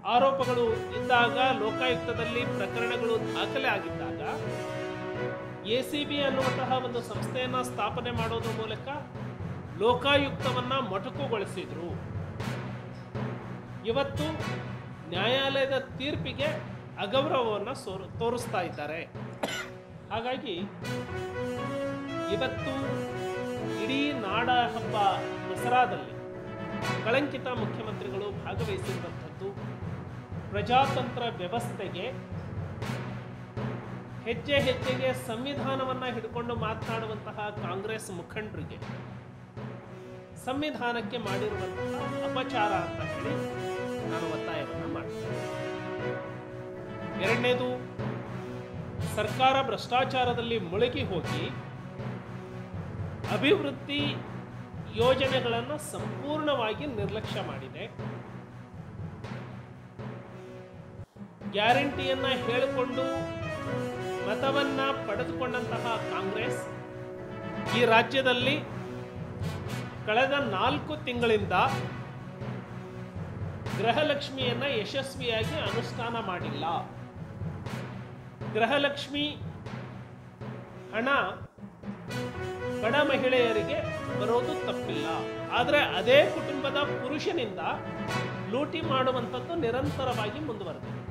ಆರೋಪಗಳು ಇದ್ದಾಗ ಲೋಕಾಯುಕ್ತದಲ್ಲಿ ಪ್ರಕರಣಗಳು ದಾಖಲೆ ಆಗಿದ್ದಾಗ ಎ ಸಿ ಬಿ ಅನ್ನುವಂತಹ ಒಂದು ಸಂಸ್ಥೆಯನ್ನು ಸ್ಥಾಪನೆ ಮಾಡೋದ್ರ ಮೂಲಕ ಲೋಕಾಯುಕ್ತವನ್ನ ಮೊಟಕುಗೊಳಿಸಿದ್ರು ಇವತ್ತು ನ್ಯಾಯಾಲಯದ ತೀರ್ಪಿಗೆ ಅಗೌರವವನ್ನು ಸೋರ್ ತೋರಿಸ್ತಾ ಇದ್ದಾರೆ ಹಾಗಾಗಿ ಇವತ್ತು ಇಡೀ ನಾಡ ಹಬ್ಬ ದಸರಾದಲ್ಲಿ ಕಳಂಕಿತ ಮುಖ್ಯಮಂತ್ರಿಗಳು ಭಾಗವಹಿಸಿರುವಂಥದ್ದು ಪ್ರಜಾತಂತ್ರ ವ್ಯವಸ್ಥೆಗೆ ಹೆಜ್ಜೆ ಹೆಜ್ಜೆಗೆ ಸಂವಿಧಾನವನ್ನ ಹಿಡ್ಕೊಂಡು ಮಾತನಾಡುವಂತಹ ಕಾಂಗ್ರೆಸ್ ಮುಖಂಡರಿಗೆ ಸಂವಿಧಾನಕ್ಕೆ ಮಾಡಿರುವಂತಹ ಅಪಚಾರ ಅಂತ ಹೇಳಿ ನಾನು ಒತ್ತಾಯವನ್ನು ಮಾಡ್ತೇನೆ ಎರಡನೇದು ಸರ್ಕಾರ ಭ್ರಷ್ಟಾಚಾರದಲ್ಲಿ ಮುಳುಗಿ ಹೋಗಿ ಅಭಿವೃದ್ಧಿ ಯೋಜನೆಗಳನ್ನು ಸಂಪೂರ್ಣವಾಗಿ ನಿರ್ಲಕ್ಷ್ಯ ಮಾಡಿದೆ ಗ್ಯಾರಂಟಿಯನ್ನ ಹೇಳಿಕೊಂಡು ಮತವನ್ನ ಪಡೆದುಕೊಂಡಂತಹ ಕಾಂಗ್ರೆಸ್ ಈ ರಾಜ್ಯದಲ್ಲಿ ಕಳೆದ ನಾಲ್ಕು ತಿಂಗಳಿಂದ ಗೃಹಲಕ್ಷ್ಮಿಯನ್ನ ಯಶಸ್ವಿಯಾಗಿ ಅನುಷ್ಠಾನ ಮಾಡಿಲ್ಲ ಗೃಹಲಕ್ಷ್ಮಿ ಹಣ ಬಡ ಮಹಿಳೆಯರಿಗೆ ಬರೋದು ತಪ್ಪಿಲ್ಲ ಆದರೆ ಅದೇ ಕುಟುಂಬದ ಪುರುಷನಿಂದ ಲೂಟಿ ಮಾಡುವಂಥದ್ದು ನಿರಂತರವಾಗಿ ಮುಂದುವರೆದಿದೆ